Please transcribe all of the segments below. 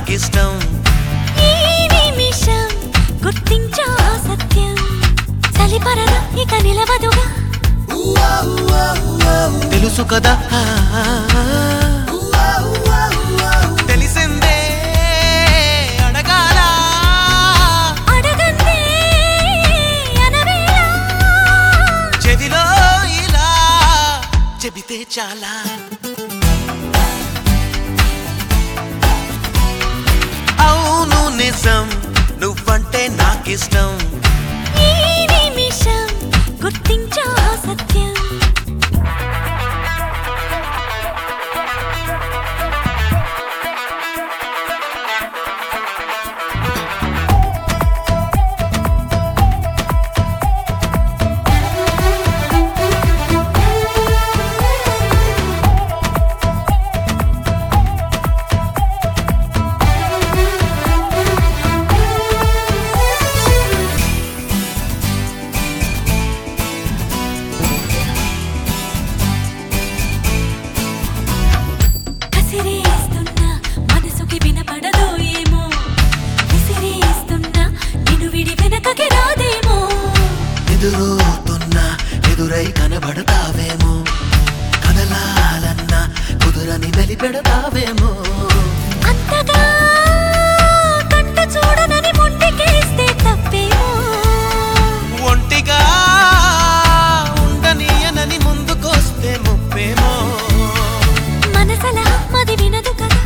నాకిష్టం ఈ నిమిషం గుర్తించా సత్యం చలిపరద ఇక నిలవదుగా తెలుసు కదా తెలిసిందే అడగాల అడగందే అనవేళ చెవిలో ఇలా చెబితే చాలా అవును నిజం నువ్వంటే నాకిష్టం ఈ నిమిషం గుర్తించా సత్యం కసిరేస్తున్నా మనసుకి వినపడదో ఏమో విసిరేస్తున్నా నిన్ను విడి వెనకకి రాదేమో ఎదురుతున్నా ఎదురై కనబడతావేమో కదలాలన్నా కుదురని వెలిపెడతావేమో అంతగా కంట చూడనని మొండికేస్తే తప్పేమో ఒంటిగా ఉండనీయనని ముందుకొస్తే ముప్పేమో మనసల మది వినదు కదా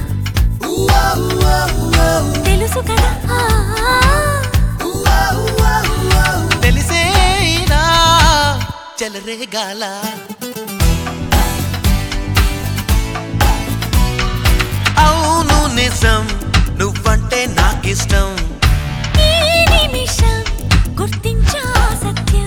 తెలుసు కదా ఆ, తెలిసేనా చెలరేగాల అవును నిజం నువ్వంటే నాకిష్టం ఈ నిమిషం గుర్తించా సత్యం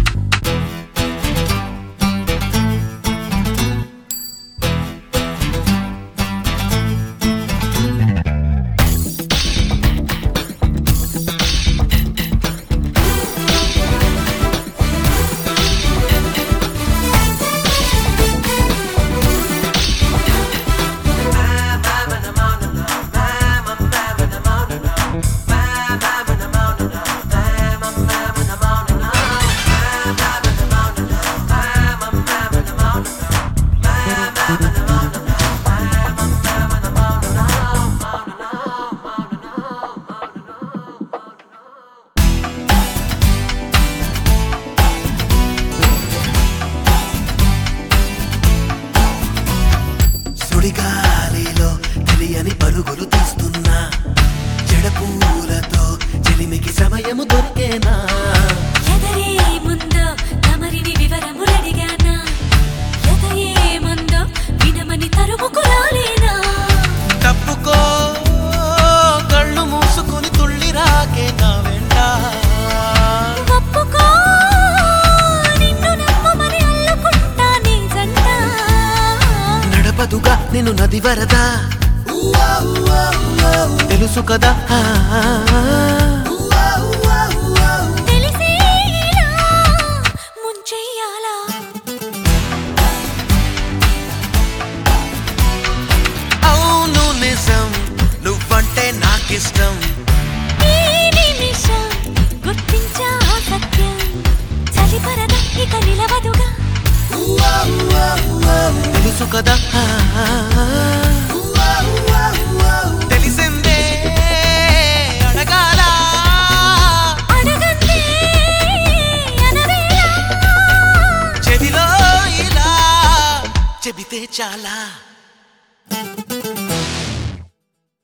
సుడిగాలిలో తెలియని పరుగులు తీస్తున్నా జడపూలతో చెలిమికి సమయము దొరికేనా ఎదరే ముందో తమరిని వివరములడిగానా ఎదయే ముందో వినమని తరుముకు రాలేనా తప్పుకో కళ్ళు మూసుకుని తుళ్ళి రాకే నా వెంట ఒప్పుకో నిన్ను నమ్మమని అల్లుకుంటా నీ జంట నడపదుగా నేను నది వరదా తెలుసు కదా తెలిసేలా ముంచెయ్యాలా అవును నిజం నువ్వంటే నాకిష్టం ఈ నిమిషం గుర్తించా సత్యం చలిపరద ఇక నిలవదుగా తెలుసు కదా తెలిసిందే అడగాల అడగందే అనవేళ చెవిలో ఇలా చెబితే చాలా